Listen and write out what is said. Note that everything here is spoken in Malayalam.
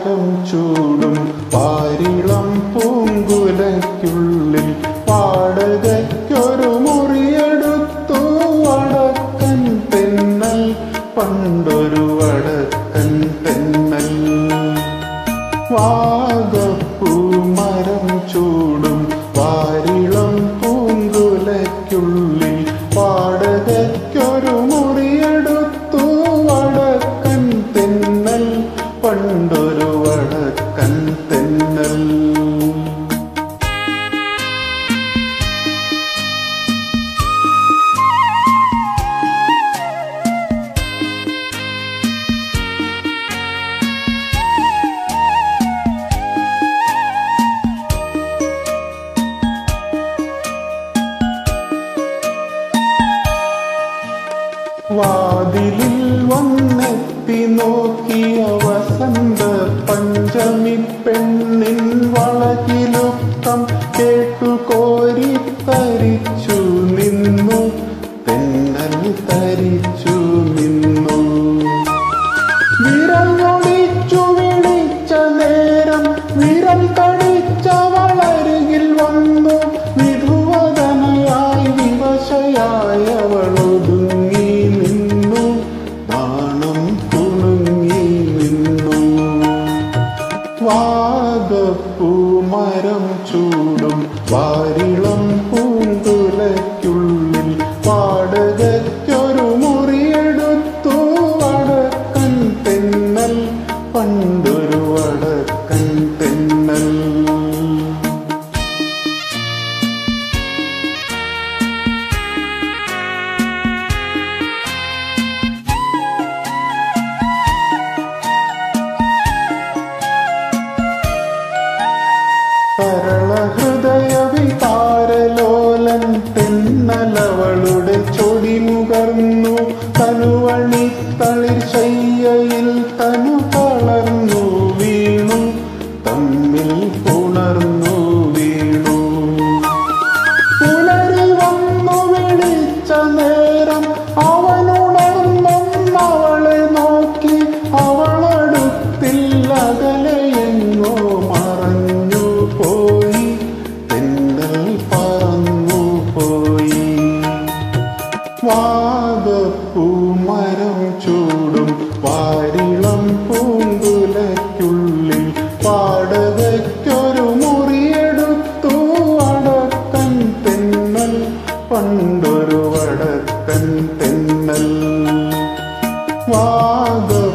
മരം ചൂടും പാരിളം പൂങ്കുലയ്ക്കുള്ളിൽ വാടകയ്ക്കൊരു മുറിയെടുത്തു വടക്കൻ തെന്നൽ പണ്ടൊരു വടക്കൻ തെന്നൽ വാഗപ്പൂ മരം ചൂടും വാരിളം പൂങ്കുലയ്ക്കുള്ളിൽ വാടകയ്ക്കൊരു മുറിയെടുത്തു വടക്കൻ തെന്നൽ പണ്ടൊരു വടക്കൻ തെന്നൽ വാതിലിൽ വന്നെത്തി നോക്കിയ വസന്ത പഞ്ചമി പെണ്ണിൻ വളകിലുക്കം കേട്ടു കോരി തരിച്ചു നിന്നു തെന്നൽ തരിച്ചു നിന്നു വിരൽ ഞൊടിച്ചു വിളിച്ച നേരം വിരൽ കടിച്ചവളരികിൽ വന്നു വിധുവദനയായി വിവശയായ അവളൊതുങ്ങി നിന്നു നാണം കുണുങ്ങി നിന്നു വാഗപ്പൂ മരം ചൂടും വാരിളം പൂന്തുലയ്ക്കുള്ളിൽ വാടകയ്ക്കൊരു മുറിയെടുത്തു വടക്കൻ തെന്നൽ പണ്ടൊരു വടക്കൻ തെന്നൽ സരളഹൃദയ വികാരലോലൻ തെന്നലവളുടെ ചൊടി മുകർന്നു തനുവണി തളിർ ശയ്യയിൽ തനു തളർന്നു വീണു തമ്മിൽ പുണർന്നു വീണു പുലരി വന്നു വിളിച്ച നേരം അവനുണർന്നവളെ നോക്കി അവളടുത്തിൽ അകലെ എങ്ങോ മറഞ്ഞു പോയി തെന്നൽ പറന്നു പോയി വാഗപ്പൂ മരം ചൂടും പാരിളം പൂങ്കുലയ്ക്കുള്ളിൽ പാടകയ്ക്കൊരു മുറിയെടുത്തു വടക്കൻ തെന്നൽ പണ്ടൊരു വടക്കൻ തെന്നൽ വാഗ